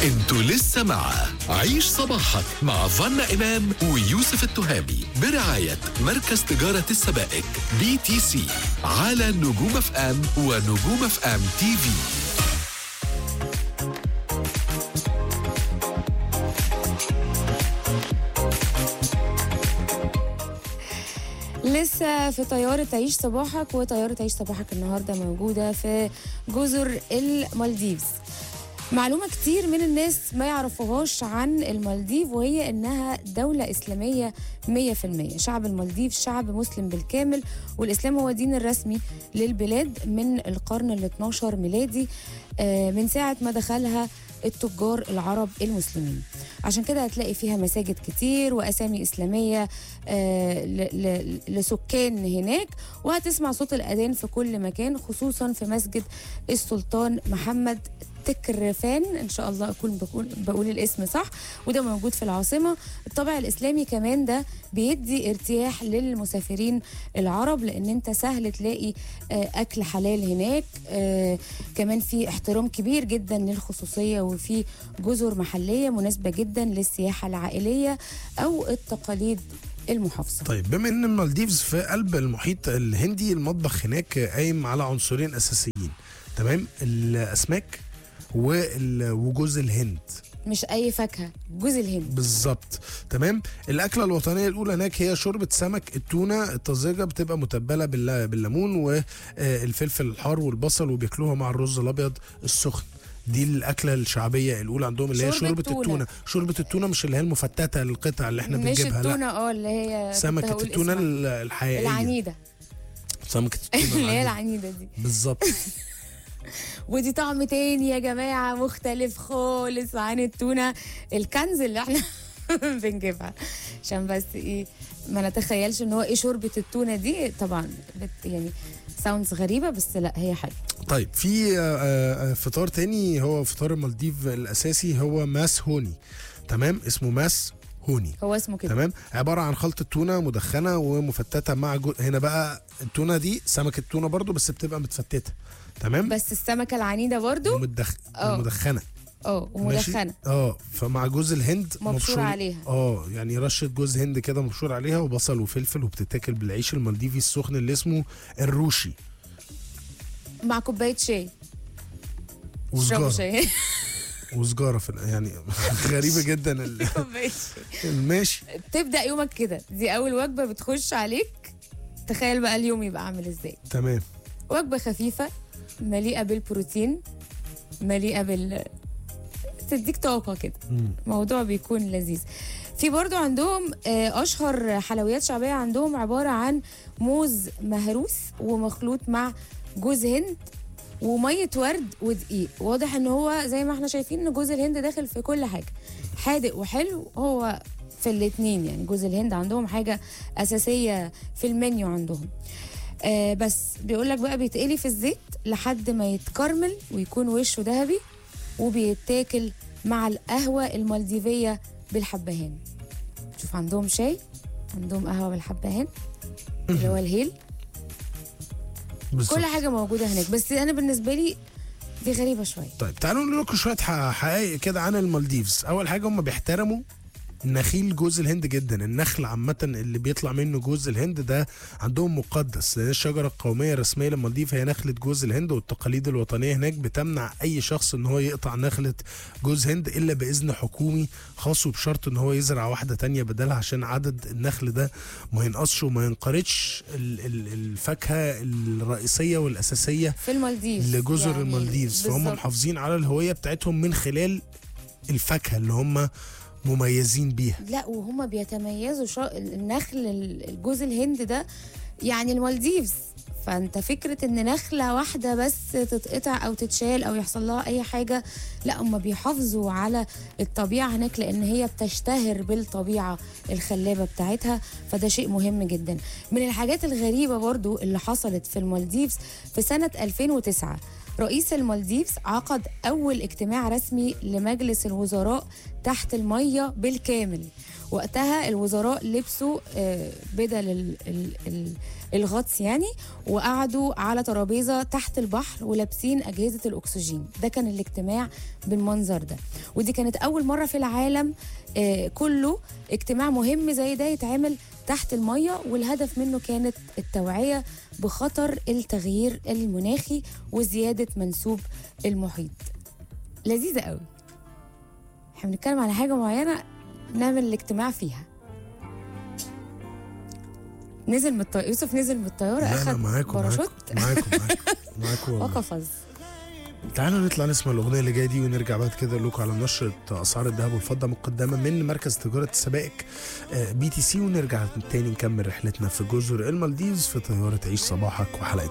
انتوا لسه مع عيش صباحك مع فنا إمام ويوسف التهامي برعاية مركز تجارة السبائك بي تي سي على نجوم اف ام ونجوم اف ام تي في لسه في طيارة عيش صباحك وطيارة عيش صباحك النهاردة موجودة في جزر المالديفز معلومة كتير من الناس ما يعرفوهاش عن المالديف وهي إنها دولة إسلامية 100% شعب المالديف شعب مسلم بالكامل والإسلام هو الدين الرسمي للبلاد من القرن ال 12 ميلادي آه، من ساعة ما دخلها التجار العرب المسلمين عشان كده هتلاقي فيها مساجد كتير وأسامي إسلامية آه، ل- ل- لسكان هناك وهتسمع صوت الأذان في كل مكان خصوصا في مسجد السلطان محمد تكرفان ان شاء الله اكون بقول, بقول الاسم صح وده موجود في العاصمه الطابع الاسلامي كمان ده بيدي ارتياح للمسافرين العرب لان انت سهل تلاقي آه، اكل حلال هناك آه، كمان في احترام كبير جدا للخصوصيه وفي جزر محليه مناسبه جدا للسياحه العائليه او التقاليد المحافظه طيب بما ان المالديفز في قلب المحيط الهندي المطبخ هناك قايم على عنصرين اساسيين تمام الاسماك وال- وجوز الهند مش اي فاكهه جوز الهند بالظبط تمام الاكله الوطنيه الاولى هناك هي شوربه سمك التونه الطازجه بتبقى متبله بالل- بالليمون والفلفل الحار والبصل وبياكلوها مع الرز الابيض السخن دي الاكله الشعبيه الاولى عندهم اللي هي شوربة شوربه تونة. التونه شوربه التونه مش اللي هي المفتته القطع اللي احنا مش بنجيبها لا التونه اه اللي هي كنت سمكه هقول التونه اسمها. ال- الحقيقيه العنيده سمكه التونه اللي هي العنيدة. العنيده دي بالظبط ودي طعم تاني يا جماعه مختلف خالص عن التونه الكنز اللي احنا بنجيبها عشان بس ايه ما نتخيلش ان هو ايه شوربه التونه دي طبعا بت يعني ساوندز غريبه بس لا هي حاجه طيب في آه، آه، فطار تاني هو فطار المالديف الاساسي هو ماس هوني تمام اسمه ماس هوني هو اسمه كده تمام عباره عن خلطه تونه مدخنه ومفتته مع جو... هنا بقى التونه دي سمكه تونه برضو بس بتبقى متفتته تمام بس السمكه العنيده برضو ومدخ... آه. مدخنه اه ماشي؟ ومدخنه اه فمع جوز الهند مبشور عليها. اه يعني رشه جوز هند كده مبشور عليها وبصل وفلفل وبتتاكل بالعيش المالديفي السخن اللي اسمه الروشي مع كوبايه شاي اشربوا وسجاره شاي وسجاره في ال- يعني غريبه جدا ال- كوبايه شاي ماشي تبدا يومك كده دي اول وجبه بتخش عليك تخيل بقى اليوم يبقى عامل ازاي تمام وجبه خفيفه مليئه بالبروتين مليئه بال تديك طاقه كده مم. الموضوع بيكون لذيذ في برضو عندهم آه، اشهر حلويات شعبيه عندهم عباره عن موز مهروس ومخلوط مع جوز هند وميه ورد ودقيق واضح ان هو زي ما احنا شايفين ان جوز الهند داخل في كل حاجه حادق وحلو هو في الاتنين يعني جوز الهند عندهم حاجه اساسيه في المنيو عندهم آه بس بيقول لك بقى بيتقلي في الزيت لحد ما يتكرمل ويكون وشه ذهبي وبيتاكل مع القهوه المالديفيه بالحبهان شوف عندهم شاي عندهم قهوه بالحبهان اللي هو الهيل بالظبط. كل حاجه موجوده هناك بس انا بالنسبه لي دي غريبه شويه طيب تعالوا نقول لكم شويه ح- حقائق كده عن المالديفز اول حاجه هم بيحترموا نخيل جوز الهند جدا النخل عامة اللي بيطلع منه جوز الهند ده عندهم مقدس لأن الشجرة القومية الرسمية للمالديف هي نخلة جوز الهند والتقاليد الوطنية هناك بتمنع أي شخص إن هو يقطع نخلة جوز هند إلا بإذن حكومي خاص وبشرط إن هو يزرع واحدة تانية بدلها عشان عدد النخل ده ما ينقصش وما ينقرضش ال- ال- الفاكهة الرئيسية والأساسية في المالديف لجزر يعني المالديفز فهم بالظبط. محافظين على الهويه بتاعتهم من خلال الفاكهه اللي هم مميزين بيها لا وهما بيتميزوا شا... النخل ال- الجوز الهند ده يعني المالديفز فانت فكره ان نخله واحده بس تتقطع او تتشال او يحصل لها اي حاجه لا هم بيحافظوا على الطبيعه هناك لان هي بتشتهر بالطبيعه الخلابه بتاعتها فده شيء مهم جدا من الحاجات الغريبه برضو اللي حصلت في المالديفز في سنه 2009 رئيس المالديفز عقد أول اجتماع رسمي لمجلس الوزراء تحت المية بالكامل وقتها الوزراء لبسوا آه، بدل ال- ال- ال- الغطس يعني وقعدوا على ترابيزه تحت البحر ولابسين اجهزه الاكسجين ده كان الاجتماع بالمنظر ده ودي كانت اول مره في العالم آه، كله اجتماع مهم زي ده يتعمل تحت الميه والهدف منه كانت التوعيه بخطر التغيير المناخي وزياده منسوب المحيط لذيذه قوي احنا بنتكلم على حاجه معينه نعمل الاجتماع فيها نزل من الطياره يوسف نزل من الطياره لا انا اخد معاكم باراشوت معاكم معاكم معاكم معاكم والله. وقفز تعالوا نطلع نسمع الاغنيه اللي جايه دي ونرجع بعد كده نقول لكم على نشره اسعار الذهب والفضه مقدمه من مركز تجاره السبائك آه، بي تي سي ونرجع تاني نكمل رحلتنا في جزر المالديفز في طياره عيش صباحك وحلقتنا